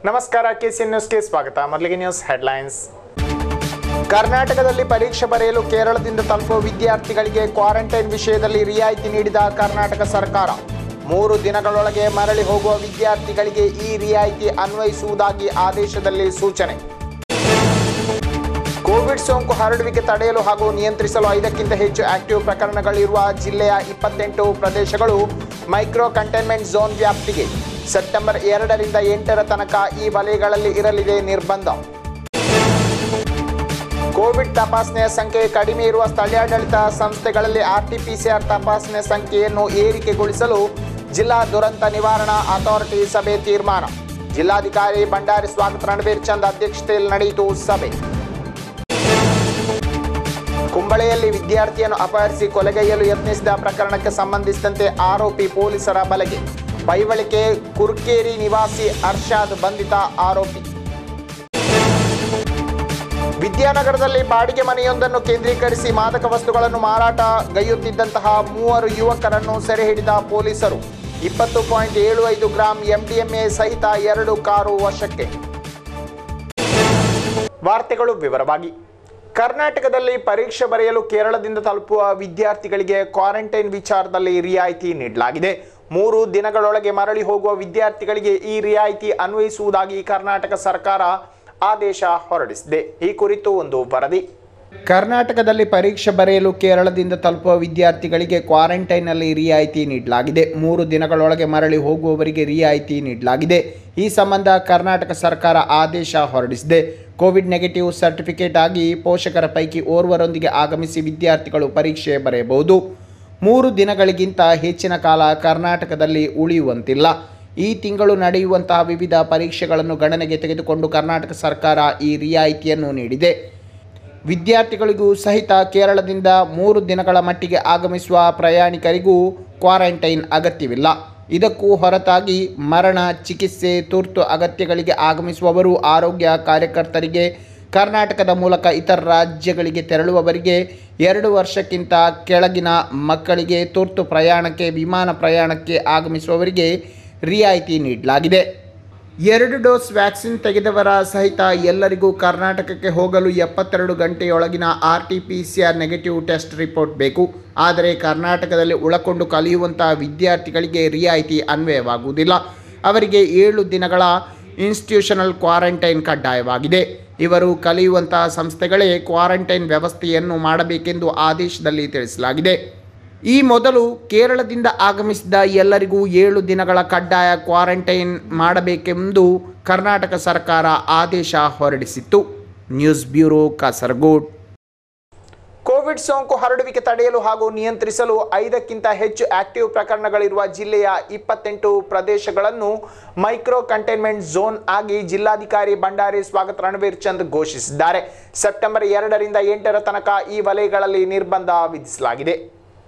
ನಮಸ್ಕಾರ ಕೆಸಿಎನ್ ನ್ಯೂಸ್ಗೆ ಸ್ವಾಗತ ಮೊದಲಿಗೆ ನ್ಯೂಸ್ ಹೆಡ್ಲೈನ್ಸ್ ಕರ್ನಾಟಕದಲ್ಲಿ ಪರೀಕ್ಷೆ ಬರೆಯಲು ಕೇರಳದಿಂದ ತಲುಪುವ ವಿದ್ಯಾರ್ಥಿಗಳಿಗೆ ಕ್ವಾರಂಟೈನ್ ವಿಷಯದಲ್ಲಿ ರಿಯಾಯಿತಿ ನೀಡಿದ ಕರ್ನಾಟಕ ಸರ್ಕಾರ ಮೂರು ದಿನಗಳೊಳಗೆ ಮರಳಿ ಹೋಗುವ ವಿದ್ಯಾರ್ಥಿಗಳಿಗೆ ಈ ರಿಯಾಯಿತಿ ಅನ್ವಯಿಸುವುದಾಗಿ ಆದೇಶದಲ್ಲಿ ಸೂಚನೆ ಕೋವಿಡ್ ಸೋಂಕು ಹರಡುವಿಕೆ ತಡೆಯಲು ಹಾಗೂ ನಿಯಂತ್ರಿಸಲು ಐದಕ್ಕಿಂತ ಹೆಚ್ಚು ಆಕ್ಟಿವ್ ಪ್ರಕರಣಗಳಿರುವ ಜಿಲ್ಲೆಯ ಇಪ್ಪತ್ತೆಂಟು ಪ್ರದೇಶಗಳು ಮೈಕ್ರೋ ಕಂಟೈನ್ಮೆಂಟ್ ಝೋನ್ ವ್ಯಾಪ್ತಿಗೆ ಸೆಪ್ಟೆಂಬರ್ ಎರಡರಿಂದ ಎಂಟರ ತನಕ ಈ ವಲಯಗಳಲ್ಲಿ ಇರಲಿದೆ ನಿರ್ಬಂಧ ಕೋವಿಡ್ ತಪಾಸಣೆಯ ಸಂಖ್ಯೆ ಕಡಿಮೆ ಇರುವ ಸ್ಥಳೀಯಾಡಳಿತ ಸಂಸ್ಥೆಗಳಲ್ಲಿ ಆರ್ಟಿಪಿಸಿಆರ್ ತಪಾಸಣೆ ಸಂಖ್ಯೆಯನ್ನು ಏರಿಕೆಗೊಳಿಸಲು ಜಿಲ್ಲಾ ದುರಂತ ನಿವಾರಣಾ ಅಥಾರಿಟಿ ಸಭೆ ತೀರ್ಮಾನ ಜಿಲ್ಲಾಧಿಕಾರಿ ಭಂಡಾರಿ ಸ್ವಾಗತ ರಣಬೀರ್ ಚಂದ್ ಅಧ್ಯಕ್ಷತೆಯಲ್ಲಿ ನಡೆಯಿತು ಸಭೆ ಕುಂಬಳೆಯಲ್ಲಿ ವಿದ್ಯಾರ್ಥಿಯನ್ನು ಅಪಹರಿಸಿ ಕೊಲೆಗೈಯಲು ಯತ್ನಿಸಿದ ಪ್ರಕರಣಕ್ಕೆ ಸಂಬಂಧಿಸಿದಂತೆ ಆರೋಪಿ ಪೊಲೀಸರ ಬಲೆಗೆ ಪೈವಳಿಕೆ ಕುರ್ಕೇರಿ ನಿವಾಸಿ ಅರ್ಷಾದ್ ಬಂಧಿತ ಆರೋಪಿ ವಿದ್ಯಾನಗರದಲ್ಲಿ ಬಾಡಿಗೆ ಮನೆಯೊಂದನ್ನು ಕೇಂದ್ರೀಕರಿಸಿ ಮಾದಕ ವಸ್ತುಗಳನ್ನು ಮಾರಾಟ ಗೈಯುತ್ತಿದ್ದಂತಹ ಮೂವರು ಯುವಕರನ್ನು ಸೆರೆ ಹಿಡಿದ ಪೊಲೀಸರು ಇಪ್ಪತ್ತು ಪಾಯಿಂಟ್ ಏಳು ಐದು ಗ್ರಾಂ ಎಂಡಿಎಂಎ ಸಹಿತ ಎರಡು ಕಾರು ವಶಕ್ಕೆ ವಾರ್ತೆಗಳು ವಿವರವಾಗಿ ಕರ್ನಾಟಕದಲ್ಲಿ ಪರೀಕ್ಷೆ ಬರೆಯಲು ಕೇರಳದಿಂದ ತಲುಪುವ ವಿದ್ಯಾರ್ಥಿಗಳಿಗೆ ಕ್ವಾರಂಟೈನ್ ವಿಚಾರದಲ್ಲಿ ರಿಯಾಯಿತಿ ನೀಡಲಾಗಿದೆ ಮೂರು ದಿನಗಳೊಳಗೆ ಮರಳಿ ಹೋಗುವ ವಿದ್ಯಾರ್ಥಿಗಳಿಗೆ ಈ ರಿಯಾಯಿತಿ ಅನ್ವಯಿಸುವುದಾಗಿ ಕರ್ನಾಟಕ ಸರ್ಕಾರ ಆದೇಶ ಹೊರಡಿಸಿದೆ ಈ ಕುರಿತು ಒಂದು ವರದಿ ಕರ್ನಾಟಕದಲ್ಲಿ ಪರೀಕ್ಷೆ ಬರೆಯಲು ಕೇರಳದಿಂದ ತಲುಪುವ ವಿದ್ಯಾರ್ಥಿಗಳಿಗೆ ಕ್ವಾರಂಟೈನ್ನಲ್ಲಿ ರಿಯಾಯಿತಿ ನೀಡಲಾಗಿದೆ ಮೂರು ದಿನಗಳೊಳಗೆ ಮರಳಿ ಹೋಗುವವರಿಗೆ ರಿಯಾಯಿತಿ ನೀಡಲಾಗಿದೆ ಈ ಸಂಬಂಧ ಕರ್ನಾಟಕ ಸರ್ಕಾರ ಆದೇಶ ಹೊರಡಿಸಿದೆ ಕೋವಿಡ್ ನೆಗೆಟಿವ್ ಸರ್ಟಿಫಿಕೇಟ್ ಆಗಿ ಪೋಷಕರ ಪೈಕಿ ಓರ್ವರೊಂದಿಗೆ ಆಗಮಿಸಿ ವಿದ್ಯಾರ್ಥಿಗಳು ಪರೀಕ್ಷೆ ಬರೆಯಬಹುದು ಮೂರು ದಿನಗಳಿಗಿಂತ ಹೆಚ್ಚಿನ ಕಾಲ ಕರ್ನಾಟಕದಲ್ಲಿ ಉಳಿಯುವಂತಿಲ್ಲ ಈ ತಿಂಗಳು ನಡೆಯುವಂತಹ ವಿವಿಧ ಪರೀಕ್ಷೆಗಳನ್ನು ಗಣನೆಗೆ ತೆಗೆದುಕೊಂಡು ಕರ್ನಾಟಕ ಸರ್ಕಾರ ಈ ರಿಯಾಯಿತಿಯನ್ನು ನೀಡಿದೆ ವಿದ್ಯಾರ್ಥಿಗಳಿಗೂ ಸಹಿತ ಕೇರಳದಿಂದ ಮೂರು ದಿನಗಳ ಮಟ್ಟಿಗೆ ಆಗಮಿಸುವ ಪ್ರಯಾಣಿಕರಿಗೂ ಕ್ವಾರಂಟೈನ್ ಅಗತ್ಯವಿಲ್ಲ ಇದಕ್ಕೂ ಹೊರತಾಗಿ ಮರಣ ಚಿಕಿತ್ಸೆ ತುರ್ತು ಅಗತ್ಯಗಳಿಗೆ ಆಗಮಿಸುವವರು ಆರೋಗ್ಯ ಕಾರ್ಯಕರ್ತರಿಗೆ ಕರ್ನಾಟಕದ ಮೂಲಕ ಇತರ ರಾಜ್ಯಗಳಿಗೆ ತೆರಳುವವರಿಗೆ ಎರಡು ವರ್ಷಕ್ಕಿಂತ ಕೆಳಗಿನ ಮಕ್ಕಳಿಗೆ ತುರ್ತು ಪ್ರಯಾಣಕ್ಕೆ ವಿಮಾನ ಪ್ರಯಾಣಕ್ಕೆ ಆಗಮಿಸುವವರಿಗೆ ರಿಯಾಯಿತಿ ನೀಡಲಾಗಿದೆ ಎರಡು ಡೋಸ್ ವ್ಯಾಕ್ಸಿನ್ ತೆಗೆದವರ ಸಹಿತ ಎಲ್ಲರಿಗೂ ಕರ್ನಾಟಕಕ್ಕೆ ಹೋಗಲು ಎಪ್ಪತ್ತೆರಡು ಗಂಟೆಯೊಳಗಿನ R T P C R negative test report ಬೇಕು ಆದರೆ ಕರ್ನಾಟಕದಲ್ಲಿ ಉಳಕೊಂಡು ಕಲಿಯುವಂತಹ ವಿದ್ಯಾರ್ಥಿಗಳಿಗೆ ರಿಯಾಯಿತಿ ಅನ್ವಯವಾಗುವುದಿಲ್ಲ ಅವರಿಗೆ ಏಳು ದಿನಗಳ ಇನ್ಸ್ಟಿಟ್ಯೂಷನಲ್ ಕ್ವಾರಂಟೈನ್ ಕಡ್ಡಾಯವಾಗಿದೆ ಇವರು ಕಲಿಯುವಂತಹ ಸಂಸ್ಥೆಗಳೇ ಕ್ವಾರಂಟೈನ್ ವ್ಯವಸ್ಥೆಯನ್ನು ಮಾಡಬೇಕೆಂದು ಆದೇಶದಲ್ಲಿ ತಿಳಿಸಲಾಗಿದೆ ಈ ಮೊದಲು ಕೇರಳದಿಂದ ಆಗಮಿಸಿದ ಎಲ್ಲರಿಗೂ ಏಳು ದಿನಗಳ ಕಡ್ಡಾಯ ಕ್ವಾರಂಟೈನ್ ಮಾಡಬೇಕೆಂದು ಕರ್ನಾಟಕ ಸರ್ಕಾರ ಆದೇಶ ಹೊರಡಿಸಿತ್ತು ನ್ಯೂಸ್ ಬ್ಯೂರೋ ಕಾಸರಗೋಡ್ ಕೋವಿಡ್ ಸೋಂಕು ಹರಡುವಿಕೆ ತಡೆಯಲು ಹಾಗೂ ನಿಯಂತ್ರಿಸಲು ಐದಕ್ಕಿಂತ ಹೆಚ್ಚು ಆಕ್ಟಿವ್ ಪ್ರಕರಣಗಳಿರುವ ಜಿಲ್ಲೆಯ ಇಪ್ಪತ್ತೆಂಟು ಪ್ರದೇಶಗಳನ್ನು ಮೈಕ್ರೋ ಕಂಟೈನ್ಮೆಂಟ್ ಝೋನ್ ಆಗಿ ಜಿಲ್ಲಾಧಿಕಾರಿ ಭಂಡಾರಿ ಸ್ವಾಗತ ರಣವೀರ್ ಚಂದ್ ಘೋಷಿಸಿದ್ದಾರೆ ಸೆಪ್ಟೆಂಬರ್ ಎರಡರಿಂದ ಎಂಟರ ತನಕ ಈ ವಲಯಗಳಲ್ಲಿ ನಿರ್ಬಂಧ ವಿಧಿಸಲಾಗಿದೆ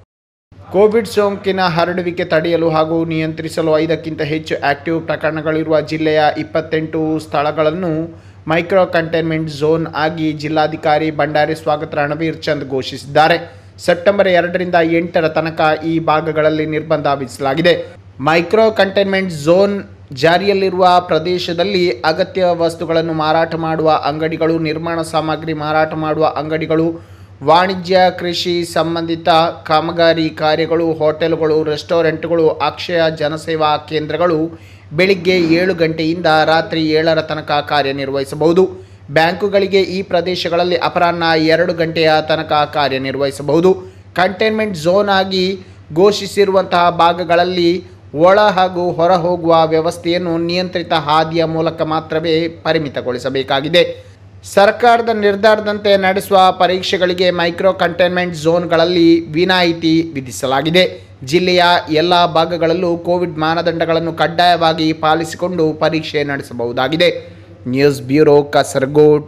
ಕೋವಿಡ್ ಸೋಂಕಿನ ಹರಡುವಿಕೆ ತಡೆಯಲು ಹಾಗೂ ನಿಯಂತ್ರಿಸಲು ಐದಕ್ಕಿಂತ ಹೆಚ್ಚು ಆಕ್ಟಿವ್ ಪ್ರಕರಣಗಳಿರುವ ಜಿಲ್ಲೆಯ ಇಪ್ಪತ್ತೆಂಟು ಸ್ಥಳಗಳನ್ನು ಮೈಕ್ರೋ ಕಂಟೈನ್ಮೆಂಟ್ ಝೋನ್ ಆಗಿ ಜಿಲ್ಲಾಧಿಕಾರಿ ಭಂಡಾರಿ ಸ್ವಾಗತ ರಣವೀರ್ ಚಂದ್ ಘೋಷಿಸಿದ್ದಾರೆ ಸೆಪ್ಟೆಂಬರ್ ಎರಡರಿಂದ ಎಂಟರ ತನಕ ಈ ಭಾಗಗಳಲ್ಲಿ ನಿರ್ಬಂಧ ವಿಧಿಸಲಾಗಿದೆ ಮೈಕ್ರೋ ಕಂಟೈನ್ಮೆಂಟ್ ಝೋನ್ ಜಾರಿಯಲ್ಲಿರುವ ಪ್ರದೇಶದಲ್ಲಿ ಅಗತ್ಯ ವಸ್ತುಗಳನ್ನು ಮಾರಾಟ ಮಾಡುವ ಅಂಗಡಿಗಳು ನಿರ್ಮಾಣ ಸಾಮಗ್ರಿ ಮಾರಾಟ ಮಾಡುವ ಅಂಗಡಿಗಳು ವಾಣಿಜ್ಯ ಕೃಷಿ ಸಂಬಂಧಿತ ಕಾಮಗಾರಿ ಕಾರ್ಯಗಳು ಹೋಟೆಲ್ಗಳು ರೆಸ್ಟೋರೆಂಟ್ಗಳು ಅಕ್ಷಯ ಜನಸೇವಾ ಕೇಂದ್ರಗಳು ಬೆಳಿಗ್ಗೆ ಏಳು ಗಂಟೆಯಿಂದ ರಾತ್ರಿ ಏಳರ ತನಕ ಕಾರ್ಯನಿರ್ವಹಿಸಬಹುದು ಬ್ಯಾಂಕುಗಳಿಗೆ ಈ ಪ್ರದೇಶಗಳಲ್ಲಿ ಅಪರಾಹ್ನ ಎರಡು ಗಂಟೆಯ ತನಕ ಕಾರ್ಯನಿರ್ವಹಿಸಬಹುದು ಕಂಟೈನ್ಮೆಂಟ್ ಝೋನ್ ಆಗಿ ಘೋಷಿಸಿರುವಂತಹ ಭಾಗಗಳಲ್ಲಿ ಒಳ ಹಾಗೂ ಹೊರ ಹೋಗುವ ವ್ಯವಸ್ಥೆಯನ್ನು ನಿಯಂತ್ರಿತ ಹಾದಿಯ ಮೂಲಕ ಮಾತ್ರವೇ ಪರಿಮಿತಗೊಳಿಸಬೇಕಾಗಿದೆ ಸರ್ಕಾರದ ನಿರ್ಧಾರದಂತೆ ನಡೆಸುವ ಪರೀಕ್ಷೆಗಳಿಗೆ ಮೈಕ್ರೋ ಕಂಟೈನ್ಮೆಂಟ್ ಝೋನ್ಗಳಲ್ಲಿ ವಿನಾಯಿತಿ ವಿಧಿಸಲಾಗಿದೆ ಜಿಲ್ಲೆಯ ಎಲ್ಲ ಭಾಗಗಳಲ್ಲೂ ಕೋವಿಡ್ ಮಾನದಂಡಗಳನ್ನು ಕಡ್ಡಾಯವಾಗಿ ಪಾಲಿಸಿಕೊಂಡು ಪರೀಕ್ಷೆ ನಡೆಸಬಹುದಾಗಿದೆ ನ್ಯೂಸ್ ಬ್ಯೂರೋ ಕಾಸರಗೋಡ್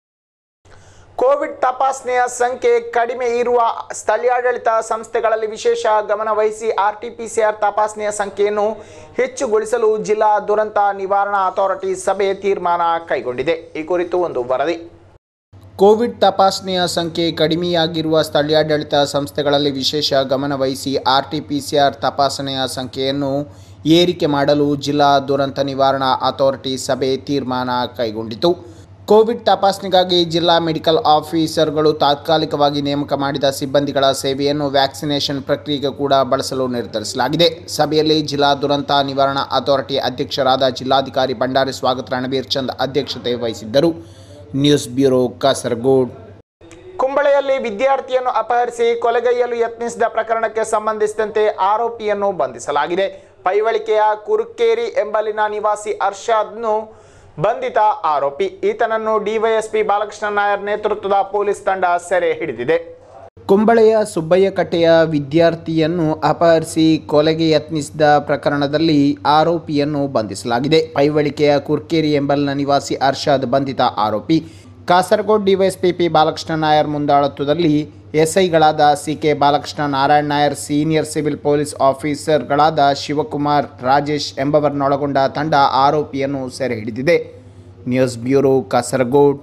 ಕೋವಿಡ್ ತಪಾಸಣೆಯ ಸಂಖ್ಯೆ ಕಡಿಮೆ ಇರುವ ಸ್ಥಳೀಯಾಡಳಿತ ಸಂಸ್ಥೆಗಳಲ್ಲಿ ವಿಶೇಷ ಗಮನ ವಹಿಸಿ ಆರ್ಟಿಪಿಸಿಆರ್ ತಪಾಸಣೆಯ ಸಂಖ್ಯೆಯನ್ನು ಹೆಚ್ಚುಗೊಳಿಸಲು ಜಿಲ್ಲಾ ದುರಂತ ನಿವಾರಣಾ ಅಥಾರಿಟಿ ಸಭೆ ತೀರ್ಮಾನ ಕೈಗೊಂಡಿದೆ ಈ ಕುರಿತು ಒಂದು ವರದಿ ಕೋವಿಡ್ ತಪಾಸಣೆಯ ಸಂಖ್ಯೆ ಕಡಿಮೆಯಾಗಿರುವ ಸ್ಥಳೀಯಾಡಳಿತ ಸಂಸ್ಥೆಗಳಲ್ಲಿ ವಿಶೇಷ ಗಮನ ವಹಿಸಿ R T P C R ತಪಾಸಣೆಯ ಸಂಖ್ಯೆಯನ್ನು ಏರಿಕೆ ಮಾಡಲು ಜಿಲ್ಲಾ ದುರಂತ ನಿವಾರಣಾ ಅಥಾರಿಟಿ ಸಭೆ ತೀರ್ಮಾನ ಕೈಗೊಂಡಿತು ಕೋವಿಡ್ ತಪಾಸಣೆಗಾಗಿ ಜಿಲ್ಲಾ ಮೆಡಿಕಲ್ ಆಫೀಸರ್ಗಳು ತಾತ್ಕಾಲಿಕವಾಗಿ ನೇಮಕ ಮಾಡಿದ ಸಿಬ್ಬಂದಿಗಳ ಸೇವೆಯನ್ನು ವ್ಯಾಕ್ಸಿನೇಷನ್ ಪ್ರಕ್ರಿಯೆಗೆ ಕೂಡ ಬಳಸಲು ನಿರ್ಧರಿಸಲಾಗಿದೆ ಸಭೆಯಲ್ಲಿ ಜಿಲ್ಲಾ ದುರಂತ ನಿವಾರಣಾ ಅಥಾರಿಟಿ ಅಧ್ಯಕ್ಷರಾದ ಜಿಲ್ಲಾಧಿಕಾರಿ ಭಂಡಾರಿ ಸ್ವಾಗತ ರಣಬೀರ್ ಚಂದ್ ಅಧ್ಯಕ್ಷತೆ ವಹಿಸಿದ್ದರು ನ್ಯೂಸ್ ಬ್ಯೂರೋ ಕಾಸರಗೋಡ್ ಕುಂಬಳೆಯಲ್ಲಿ ವಿದ್ಯಾರ್ಥಿಯನ್ನು ಅಪಹರಿಸಿ ಕೊಲೆಗೈಯಲು ಯತ್ನಿಸಿದ ಪ್ರಕರಣಕ್ಕೆ ಸಂಬಂಧಿಸಿದಂತೆ ಆರೋಪಿಯನ್ನು ಬಂಧಿಸಲಾಗಿದೆ ಪೈವಳಿಕೆಯ ಕುರುಕೇರಿ ಎಂಬಲಿನ ನಿವಾಸಿ ಅರ್ಷಾದ್ನು ಬಂಧಿತ ಆರೋಪಿ ಈತನನ್ನು ಡಿವೈಎಸ್ಪಿ ಬಾಲಕೃಷ್ಣ ನಾಯರ್ ನೇತೃತ್ವದ ಪೊಲೀಸ್ ತಂಡ ಸೆರೆ ಹಿಡಿದಿದೆ ಕುಂಬಳೆಯ ಸುಬ್ಬಯ್ಯಕಟ್ಟೆಯ ವಿದ್ಯಾರ್ಥಿಯನ್ನು ಅಪಹರಿಸಿ ಕೊಲೆಗೆ ಯತ್ನಿಸಿದ ಪ್ರಕರಣದಲ್ಲಿ ಆರೋಪಿಯನ್ನು ಬಂಧಿಸಲಾಗಿದೆ ಪೈವಳಿಕೆಯ ಕುರ್ಕೇರಿ ಎಂಬಲ್ನ ನಿವಾಸಿ ಅರ್ಷಾದ್ ಬಂಧಿತ ಆರೋಪಿ ಕಾಸರಗೋಡ್ ಡಿವೈಎಸ್ಪಿ ಪಿ ಬಾಲಕೃಷ್ಣ ನಾಯರ್ ಮುಂದಾಳತ್ವದಲ್ಲಿ ಎಸ್ಐಗಳಾದ C K Balakrishna Narayan Nair senior civil police ಆಫೀಸರ್ಗಳಾದ ಶಿವಕುಮಾರ್ ರಾಜೇಶ್ ಎಂಬವರನ್ನೊಳಗೊಂಡ ತಂಡ ಆರೋಪಿಯನ್ನು ಸೆರೆ ಹಿಡಿದಿದೆ ನ್ಯೂಸ್ ಬ್ಯೂರೋ ಕಾಸರಗೋಡ್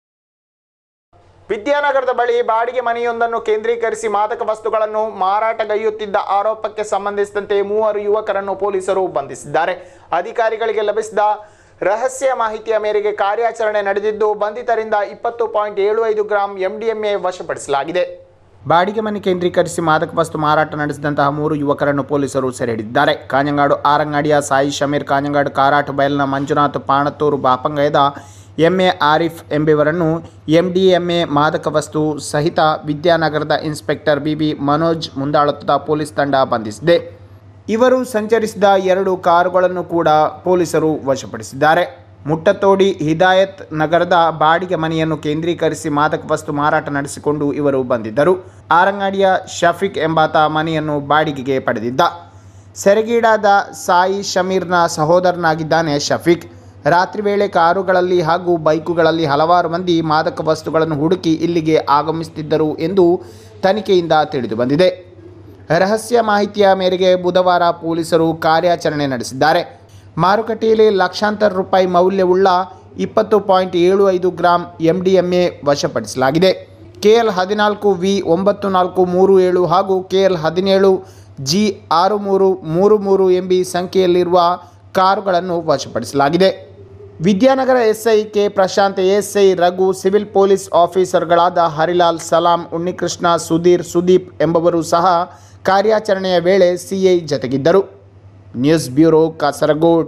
ವಿದ್ಯಾನಗರದ ಬಳಿ ಬಾಡಿಗೆ ಮನೆಯೊಂದನ್ನು ಕೇಂದ್ರೀಕರಿಸಿ ಮಾದಕ ವಸ್ತುಗಳನ್ನು ಮಾರಾಟಗೈಯುತ್ತಿದ್ದ ಆರೋಪಕ್ಕೆ ಸಂಬಂಧಿಸಿದಂತೆ ಮೂವರು ಯುವಕರನ್ನು ಪೊಲೀಸರು ಬಂಧಿಸಿದ್ದಾರೆ ಅಧಿಕಾರಿಗಳಿಗೆ ಲಭಿಸಿದ ರಹಸ್ಯ ಮಾಹಿತಿಯ ಮೇರೆಗೆ ಕಾರ್ಯಾಚರಣೆ ನಡೆದಿದ್ದು ಬಂಧಿತರಿಂದ ಇಪ್ಪತ್ತು ಪಾಯಿಂಟ್ ಏಳು ಐದು ಗ್ರಾಂ ಎಂಡಿಎಂಎ ವಶಪಡಿಸಲಾಗಿದೆ ಬಾಡಿಗೆ ಮನೆ ಕೇಂದ್ರೀಕರಿಸಿ ಮಾದಕ ವಸ್ತು ಮಾರಾಟ ನಡೆಸಿದಂತಹ ಮೂರು ಯುವಕರನ್ನು ಪೊಲೀಸರು ಸೆರೆ ಹಿಡಿದಿದ್ದಾರೆ ಕಾഞ്ഞങ്ങാಡು ಆರಂಗಾಡಿಯ ಸಾಯಿ ಶಮೀರ್ ಕಾഞ്ഞങ്ങാಡು ಕಾರಾಟ ಬಯಲ್ನ ಮಂಜುನಾಥ್ ಪಾಣತ್ತೂರು ಬಾಪಂಗಯದ ಎಂಎ ಆರಿಫ್ ಎಂಬುವರನ್ನು ಎಂಡಿಎಂಎ ಮಾದಕ ವಸ್ತು ಸಹಿತ ವಿದ್ಯಾನಗರದ ಇನ್ಸ್ಪೆಕ್ಟರ್ ಬಿಬಿ ಮನೋಜ್ ಮುಂದಾಳುತ್ವದ ಪೊಲೀಸ್ ತಂಡ ಬಂಧಿಸಿದೆ ಇವರು ಸಂಚರಿಸಿದ ಎರಡು ಕಾರುಗಳನ್ನು ಕೂಡ ಪೊಲೀಸರು ವಶಪಡಿಸಿದ್ದಾರೆ ಮುಟ್ಟತೋಡಿ ಹಿದಾಯತ್ ನಗರದ ಬಾಡಿಗೆ ಮನೆಯನ್ನು ಕೇಂದ್ರೀಕರಿಸಿ ಮಾದಕ ವಸ್ತು ಮಾರಾಟ ನಡೆಸಿಕೊಂಡು ಇವರು ಬಂದಿದ್ದರು ಆರಂಗಾಡಿಯ ಶಫೀಕ್ ಎಂಬಾತ ಮನೆಯನ್ನು ಬಾಡಿಗೆಗೆ ಪಡೆದಿದ್ದ ಸೆರೆಗೀಡಾದ ಸಾಯಿ ಶಮೀರ್ನ ಸಹೋದರನಾಗಿದ್ದಾನೆ ಶಫೀಕ್ ರಾತ್ರಿ ವೇಳೆ ಕಾರುಗಳಲ್ಲಿ ಹಾಗೂ ಬೈಕುಗಳಲ್ಲಿ ಹಲವಾರು ಮಂದಿ ಮಾದಕ ವಸ್ತುಗಳನ್ನು ಹುಡುಕಿ ಇಲ್ಲಿಗೆ ಆಗಮಿಸುತ್ತಿದ್ದರು ಎಂದು ತನಿಖೆಯಿಂದ ತಿಳಿದು ಬಂದಿದೆ ರಹಸ್ಯ ಮಾಹಿತಿಯ ಮೇರೆಗೆ ಬುಧವಾರ ಪೊಲೀಸರು ಕಾರ್ಯಾಚರಣೆ ನಡೆಸಿದ್ದಾರೆ ಮಾರುಕಟ್ಟೆಯಲ್ಲಿ ಲಕ್ಷಾಂತರ ರೂಪಾಯಿ ಮೌಲ್ಯವುಳ್ಳ ಇಪ್ಪತ್ತು ಪಾಯಿಂಟ್ ಏಳು ಐದು ಗ್ರಾಂ ಎಂಡಿಎಂಎ ವಶಪಡಿಸಲಾಗಿದೆ ಕೆಎಲ್ ಹದಿನಾಲ್ಕು ವಿ ಒಂಬತ್ತು ನಾಲ್ಕು ಮೂರು ಏಳು ಹಾಗೂ ಕೆಎಲ್ ಹದಿನೇಳು ಜಿ ಆರು ಮೂರು ಮೂರು ಮೂರು ಎಂಬಿ ಸಂಖ್ಯೆಯಲ್ಲಿರುವ ಕಾರುಗಳನ್ನು ವಶಪಡಿಸಲಾಗಿದೆ Vidyanagar SI K Prashanth SI Raghu civil police ಆಫೀಸರ್ಗಳಾದ ಹರಿಲಾಲ್ ಸಲಾಂ ಉನ್ನಿಕೃಷ್ಣ ಸುಧೀರ್ ಸುದೀಪ್ ಎಂಬವರು ಸಹ ಕಾರ್ಯಾಚರಣೆಯ ವೇಳೆ ಸಿಐ ಜತೆಗಿದ್ದರು ನ್ಯೂಸ್ ಬ್ಯೂರೋ ಕಾಸರಗೋಡ್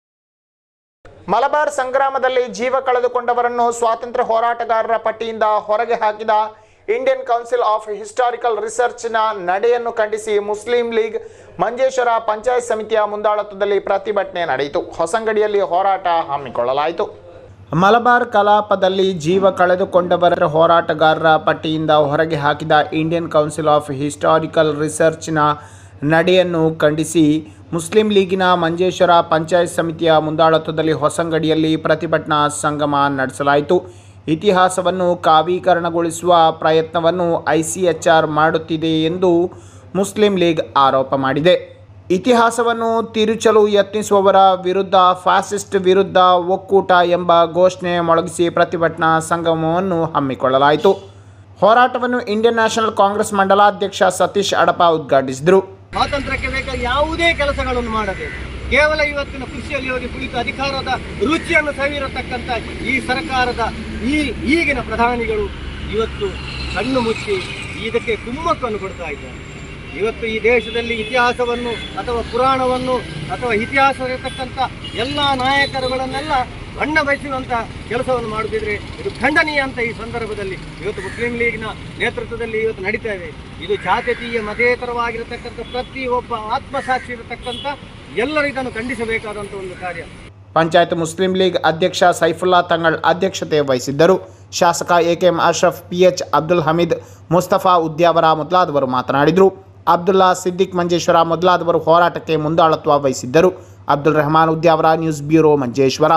ಮಲಬಾರ್ ಸಂಗ್ರಾಮದಲ್ಲಿ ಜೀವ ಕಳೆದುಕೊಂಡವರನ್ನು ಸ್ವಾತಂತ್ರ್ಯ ಹೋರಾಟಗಾರರ ಪಟ್ಟಿಯಿಂದ ಹೊರಗೆ ಹಾಕಿದ ಇಂಡಿಯನ್ ಕೌನ್ಸಿಲ್ ಆಫ್ ಹಿಸ್ಟಾರಿಕಲ್ ರಿಸರ್ಚ್ನ ನಡೆಯನ್ನು ಖಂಡಿಸಿ ಮುಸ್ಲಿಂ ಲೀಗ್ ಮಂಜೇಶ್ವರ ಪಂಚಾಯತ್ ಸಮಿತಿಯ ಮುಂದಾಳತ್ವದಲ್ಲಿ ಪ್ರತಿಭಟನೆ ನಡೆಯಿತು ಹೊಸಂಗಡಿಯಲ್ಲಿ ಹೋರಾಟ ಹಮ್ಮಿಕೊಳ್ಳಲಾಯಿತು ಮಲಬಾರ್ ಕಲಾಪದಲ್ಲಿ ಜೀವ ಕಳೆದುಕೊಂಡವರ ಹೋರಾಟಗಾರರ ಪಟ್ಟಿಯಿಂದ ಹೊರಗೆ ಹಾಕಿದ ಇಂಡಿಯನ್ ಕೌನ್ಸಿಲ್ ಆಫ್ ಹಿಸ್ಟಾರಿಕಲ್ ರಿಸರ್ಚ್ನ ನಡೆಯನ್ನು ಖಂಡಿಸಿ ಮುಸ್ಲಿಂ ಲೀಗಿನ ಮಂಜೇಶ್ವರ ಪಂಚಾಯತ್ ಸಮಿತಿಯ ಮುಂದಾಳತ್ವದಲ್ಲಿ ಹೊಸಂಗಡಿಯಲ್ಲಿ ಪ್ರತಿಭಟನಾ ಸಂಗಮ ನಡೆಸಲಾಯಿತು ಇತಿಹಾಸವನ್ನು ಕಾವೀಕರಣಗೊಳಿಸುವ ಪ್ರಯತ್ನವನ್ನು ಐಸಿಎಚ್ಆರ್ ಮಾಡುತ್ತಿದೆ ಎಂದು ಮುಸ್ಲಿಂ ಲೀಗ್ ಆರೋಪ ಮಾಡಿದೆ ಇತಿಹಾಸವನ್ನು ತಿರುಚಲು ಯತ್ನಿಸುವವರ ವಿರುದ್ಧ ಫ್ಯಾಸಿಸ್ಟ್ ವಿರುದ್ಧ ಒಕ್ಕೂಟ ಎಂಬ ಘೋಷಣೆ ಮೊಳಗಿಸಿ ಪ್ರತಿಭಟನಾ ಸಂಗಮವನ್ನು ಹಮ್ಮಿಕೊಳ್ಳಲಾಯಿತು ಹೋರಾಟವನ್ನು ಇಂಡಿಯನ್ ನ್ಯಾಷನಲ್ ಕಾಂಗ್ರೆಸ್ ಮಂಡಲಾಧ್ಯಕ್ಷ ಸತೀಶ್ ಅಡಪ ಉದ್ಘಾಟಿಸಿದರು ಸ್ವಾತಂತ್ರ್ಯಕ್ಕೆ ಬೇಕಾದ ಯಾವುದೇ ಕೆಲಸಗಳನ್ನು ಮಾಡದೆ ಕೇವಲ ಇವತ್ತಿನ ಕೃಷಿಯಲ್ಲಿ ಹೋಗಿ ಕುಳಿತು ಅಧಿಕಾರದ ರುಚಿಯನ್ನು ಸವಿರತಕ್ಕಂಥ ಈ ಸರ್ಕಾರದ ಈ ಈಗಿನ ಪ್ರಧಾನಿಗಳು ಇವತ್ತು ಕಣ್ಣು ಮುಚ್ಚಿ ಇದಕ್ಕೆ ಕುಮ್ಮಕ್ಕನ್ನು ಕೊಡ್ತಾ ಇದ್ದಾರೆ ಇವತ್ತು ಈ ದೇಶದಲ್ಲಿ ಇತಿಹಾಸವನ್ನು ಅಥವಾ ಪುರಾಣವನ್ನು ಅಥವಾ ಇತಿಹಾಸ ಇರತಕ್ಕಂಥ ಎಲ್ಲ ನಾಯಕರುಗಳನ್ನೆಲ್ಲ ಬಣ್ಣ ಬಯಸುವಂತ ಕೆಲಸವನ್ನು ಮಾಡುತ್ತಿದ್ರೆ ಇದು ಖಂಡನೀಯ ಅಂತ ಈ ಸಂದರ್ಭದಲ್ಲಿ ಇವತ್ತು ಮುಸ್ಲಿಂ ಲೀಗ್ನ ನೇತೃತ್ವದಲ್ಲಿ ಇವತ್ತು ನಡೀತಾ ಇದೆ ಇದು ಜಾತ್ಯತೀಯ ಮತೇತರವಾಗಿರತಕ್ಕಂಥ ಪ್ರತಿಯೊಬ್ಬ ಆತ್ಮಸಾಕ್ಷಿ ಇರತಕ್ಕಂಥ ಎಲ್ಲರೂ ಇದನ್ನು ಖಂಡಿಸಬೇಕಾದಂಥ ಒಂದು ಕಾರ್ಯ ಪಂಚಾಯತ್ ಮುಸ್ಲಿಂ ಲೀಗ್ ಅಧ್ಯಕ್ಷ ಸೈಫುಲ್ಲಾ ತಂಗಳ್ ಅಧ್ಯಕ್ಷತೆ ವಹಿಸಿದ್ದರು ಶಾಸಕ ಎಕೆಎಂ ಅಶ್ರಫ್ ಪಿಎಚ್ ಅಬ್ದುಲ್ ಹಮೀದ್ ಮುಸ್ತಫಾ ಉದ್ಯಾವರ ಮೊದಲಾದವರು ಮಾತನಾಡಿದರು ಅಬ್ದುಲ್ಲಾ ಸಿದ್ದಿಕ್ ಮಂಜೇಶ್ವರ ಮೊದಲಾದವರು ಹೋರಾಟಕ್ಕೆ ಮುಂದಾಳತ್ವ ವಹಿಸಿದ್ದರು ಅಬ್ದುಲ್ ರೆಹಮಾನ್ ಉದ್ಯಾವರ ನ್ಯೂಸ್ ಬ್ಯೂರೋ ಮಂಜೇಶ್ವರ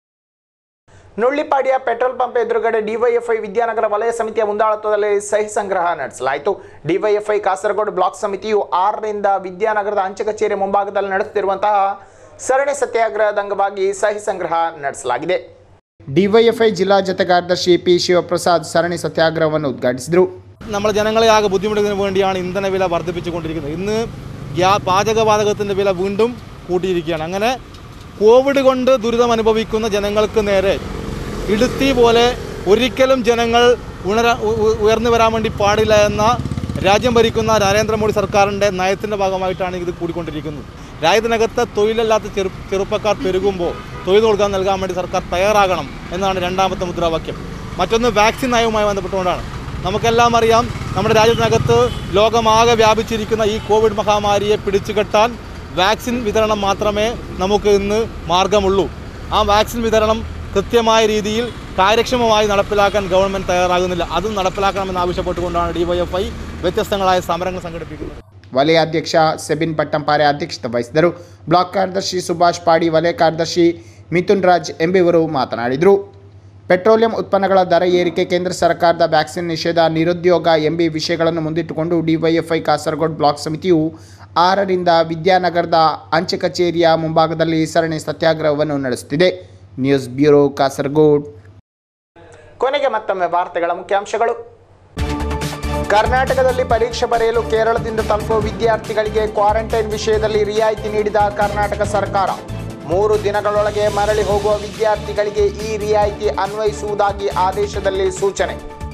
ನುಳ್ಳಿಪಾಡಿಯ ಪೆಟ್ರೋಲ್ ಪಂಪ್ ಎದುರುಗಡೆ ಡಿವೈಎಫ್ಐ ವಿದ್ಯಾನಗರ ವಲಯ ಸಮಿತಿಯ ಮುಂದಾಳತ್ವದಲ್ಲಿ ಸಹಿ ಸಂಗ್ರಹ ನಡೆಸಲಾಯಿತು ಡಿವೈಎಫ್ಐ ಕಾಸರಗೋಡು ಬ್ಲಾಕ್ ಸಮಿತಿಯು ಆರರಿಂದ ವಿದ್ಯಾನಗರದ ಅಂಚೆ ಕಚೇರಿ ಮುಂಭಾಗದಲ್ಲಿ ನಡೆಸುತ್ತಿರುವಂತಹ ಸರಣಿ ಸತ್ಯಾಗ್ರಹದ ಅಂಗವಾಗಿ ಸಹಿ ಸಂಗ್ರಹ ನಡೆಸಲಾಗಿದೆ ഡിവൈഎഫ്ഐ ജില്ലാ ജനറൽ കാര്യദർശി പി ശിവപ്രസാദ് സരണി സത്യാഗ്രഹವನ್ನು ഉദ്ഘാಟಿಸಿದರು നമ്മുടെ ജനങ്ങളെ ആകെ ബുദ്ധിമുട്ടുന്നതിന് വേണ്ടിയാണ് ഇന്ധന വില വർദ്ധിപ്പിച്ചുകൊണ്ടിരിക്കുന്നത് ഇന്ന് ഗ്യാ പാചകവാതകത്തിൻ്റെ വില വീണ്ടും കൂട്ടിയിരിക്കുകയാണ് അങ്ങനെ കോവിഡ് കൊണ്ട് ദുരിതം അനുഭവിക്കുന്ന ജനങ്ങൾക്ക് നേരെ ഇടുത്തി പോലെ ഒരിക്കലും ജനങ്ങൾ ഉണരാ ഉ- ഉ- ഉയർന്നു വരാൻ വേണ്ടി പാടില്ല എന്ന രാജ്യം ഭരിക്കുന്ന നരേന്ദ്രമോദി സർക്കാരിൻ്റെ നയത്തിൻ്റെ ഭാഗമായിട്ടാണ് ഇത് കൂടിക്കൊണ്ടിരിക്കുന്നത് രാജ്യത്തിനകത്ത് തൊഴിലില്ലാത്ത ചെറു ചെറുപ്പക്കാർ പെരുകുമ്പോൾ തൊഴിൽ കൊടുക്കാൻ നൽകാൻ വേണ്ടി സർക്കാർ തയ്യാറാകണം എന്നാണ് രണ്ടാമത്തെ മുദ്രാവാക്യം മറ്റൊന്ന് വാക്സിൻ നയവുമായി ബന്ധപ്പെട്ടുകൊണ്ടാണ് നമുക്കെല്ലാം അറിയാം നമ്മുടെ രാജ്യത്തിനകത്ത് ലോകമാകെ വ്യാപിച്ചിരിക്കുന്ന ഈ കോവിഡ് മഹാമാരിയെ പിടിച്ചുകെട്ടാൻ വാക്സിൻ വിതരണം മാത്രമേ നമുക്ക് ഇന്ന് മാർഗമുള്ളൂ ആ വാക്സിൻ വിതരണം കൃത്യമായ രീതിയിൽ കാര്യക്ഷമമായി നടപ്പിലാക്കാൻ ഗവൺമെൻറ് തയ്യാറാകുന്നില്ല അതും നടപ്പിലാക്കണമെന്ന് ആവശ്യപ്പെട്ടുകൊണ്ടാണ് ഡിവൈഎഫ്ഐ വ്യത്യസ്തങ്ങളായ സമരങ്ങൾ സംഘടിപ്പിക്കുന്നത് ವಲಯ ಅಧ್ಯಕ್ಷ ಸೆಬಿನ್ ಪಟ್ಟಂಪಾರೆ ಅಧ್ಯಕ್ಷತೆ ವಹಿಸಿದರು ಬ್ಲಾಕ್ ಕಾರ್ಯದರ್ಶಿ ಸುಭಾಷ್ ಪಾಡಿ ವಲಯ ಕಾರ್ಯದರ್ಶಿ ಮಿಥುನ್ ರಾಜ್ ಎಂಬಿವರು ಮಾತನಾಡಿದರು ಪೆಟ್ರೋಲಿಯಂ ಉತ್ಪನ್ನಗಳ ದರ ಏರಿಕೆ ಕೇಂದ್ರ ಸರ್ಕಾರದ ವ್ಯಾಕ್ಸಿನ್ ನಿಷೇಧ ನಿರುದ್ಯೋಗ ಎಂಬಿ ವಿಷಯಗಳನ್ನು ಮುಂದಿಟ್ಟುಕೊಂಡು ಡಿವೈಎಫ್ಐ ಕಾಸರಗೋಡು ಬ್ಲಾಕ್ ಸಮಿತಿಯು ಆರರಿಂದ ವಿದ್ಯಾನಗರದ ಅಂಚೆ ಕಚೇರಿಯ ಮುಂಭಾಗದಲ್ಲಿ ಸರಣಿ ಸತ್ಯಾಗ್ರಹವನ್ನು ನಡೆಸುತ್ತಿದೆ ನ್ಯೂಸ್ ಬ್ಯೂರೋ ಕಾಸರಗೋಡ್ ಕೊನೆಗೆ ಮತ್ತೊಮ್ಮೆ ವಾರ್ತೆಗಳ ಮುಖ್ಯಾಂಶಗಳು ಕರ್ನಾಟಕದಲ್ಲಿ ಪರೀಕ್ಷೆ ಬರೆಯಲು ಕೇರಳದಿಂದ ತಲುಪುವ ವಿದ್ಯಾರ್ಥಿಗಳಿಗೆ ಕ್ವಾರಂಟೈನ್ ವಿಷಯದಲ್ಲಿ ರಿಯಾಯಿತಿ ನೀಡಿದ ಕರ್ನಾಟಕ ಸರ್ಕಾರ ಮೂರು ದಿನಗಳೊಳಗೆ ಮರಳಿ ಹೋಗುವ ವಿದ್ಯಾರ್ಥಿಗಳಿಗೆ ಈ ರಿಯಾಯಿತಿ ಅನ್ವಯಿಸುವುದಾಗಿ ಆದೇಶದಲ್ಲಿ ಸೂಚನೆ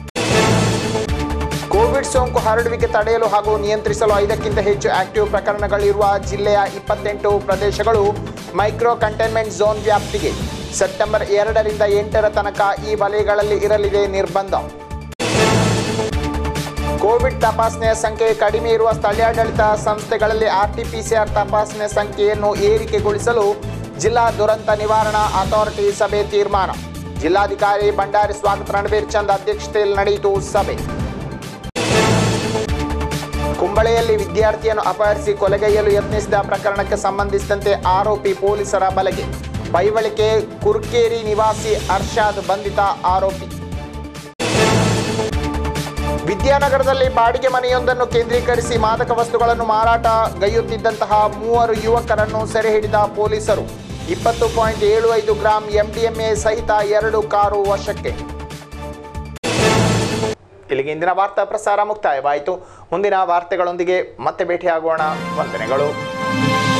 ಕೋವಿಡ್ ಸೋಂಕು ಹರಡುವಿಕೆ ತಡೆಯಲು ಹಾಗೂ ನಿಯಂತ್ರಿಸಲು ಐದಕ್ಕಿಂತ ಹೆಚ್ಚು ಆಕ್ಟಿವ್ ಪ್ರಕರಣಗಳಿರುವ ಜಿಲ್ಲೆಯ ಇಪ್ಪತ್ತೆಂಟು ಪ್ರದೇಶಗಳು ಮೈಕ್ರೋ ಕಂಟೈನ್ಮೆಂಟ್ ಝೋನ್ ವ್ಯಾಪ್ತಿಗೆ ಸೆಪ್ಟೆಂಬರ್ ಎರಡರಿಂದ ಎಂಟರ ತನಕ ಈ ವಲಯಗಳಲ್ಲಿ ಇರಲಿದೆ ನಿರ್ಬಂಧ ಕೋವಿಡ್ ತಪಾಸಣೆಯ ಸಂಖ್ಯೆ ಕಡಿಮೆ ಇರುವ ಸ್ಥಳೀಯಾಡಳಿತ ಸಂಸ್ಥೆಗಳಲ್ಲಿ ಆರ್ಟಿಪಿಸಿಆರ್ ತಪಾಸಣೆ ಸಂಖ್ಯೆಯನ್ನು ಏರಿಕೆಗೊಳಿಸಲು ಜಿಲ್ಲಾ ದುರಂತ ನಿವಾರಣಾ ಅಥಾರಿಟಿ ಸಭೆ ತೀರ್ಮಾನ ಜಿಲ್ಲಾಧಿಕಾರಿ ಭಂಡಾರಿ ಸ್ವಾಗತ ರಣಬೀರ್ ಚಂದ್ ಅಧ್ಯಕ್ಷತೆಯಲ್ಲಿ ನಡೆಯಿತು ಸಭೆ ಕುಂಬಳೆಯಲ್ಲಿ ವಿದ್ಯಾರ್ಥಿಯನ್ನು ಅಪಹರಿಸಿ ಕೊಲೆಗೈಯಲು ಯತ್ನಿಸಿದ ಪ್ರಕರಣಕ್ಕೆ ಸಂಬಂಧಿಸಿದಂತೆ ಆರೋಪಿ ಪೊಲೀಸರ ಬಲೆಗೆ ಬೈವಳಿಕೆ ಕುರ್ಕೇರಿ ನಿವಾಸಿ ಅರ್ಷಾದ್ ಬಂಧಿತ ಆರೋಪಿ ವಿದ್ಯಾನಗರದಲ್ಲಿ ಬಾಡಿಗೆ ಮನೆಯೊಂದನ್ನು ಕೇಂದ್ರೀಕರಿಸಿ ಮಾದಕ ವಸ್ತುಗಳನ್ನು ಮಾರಾಟ ಗೈಯುತ್ತಿದ್ದಂತಹ ಮೂವರು ಯುವಕರನ್ನು ಸೆರೆ ಹಿಡಿದ ಪೊಲೀಸರು ಇಪ್ಪತ್ತು ಪಾಯಿಂಟ್ ಏಳು ಐದು ಗ್ರಾಂ ಎಂಡಿಎಂಎ ಸಹಿತ ಎರಡು ಕಾರು ವಶಕ್ಕೆ ಇಲ್ಲಿಗೆ ಇಂದಿನ ವಾರ್ತಾ ಪ್ರಸಾರ ಮುಕ್ತಾಯವಾಯಿತು ಮುಂದಿನ ವಾರ್ತೆಗಳೊಂದಿಗೆ ಮತ್ತೆ ಭೇಟಿಯಾಗೋಣ ವಂದನೆಗಳು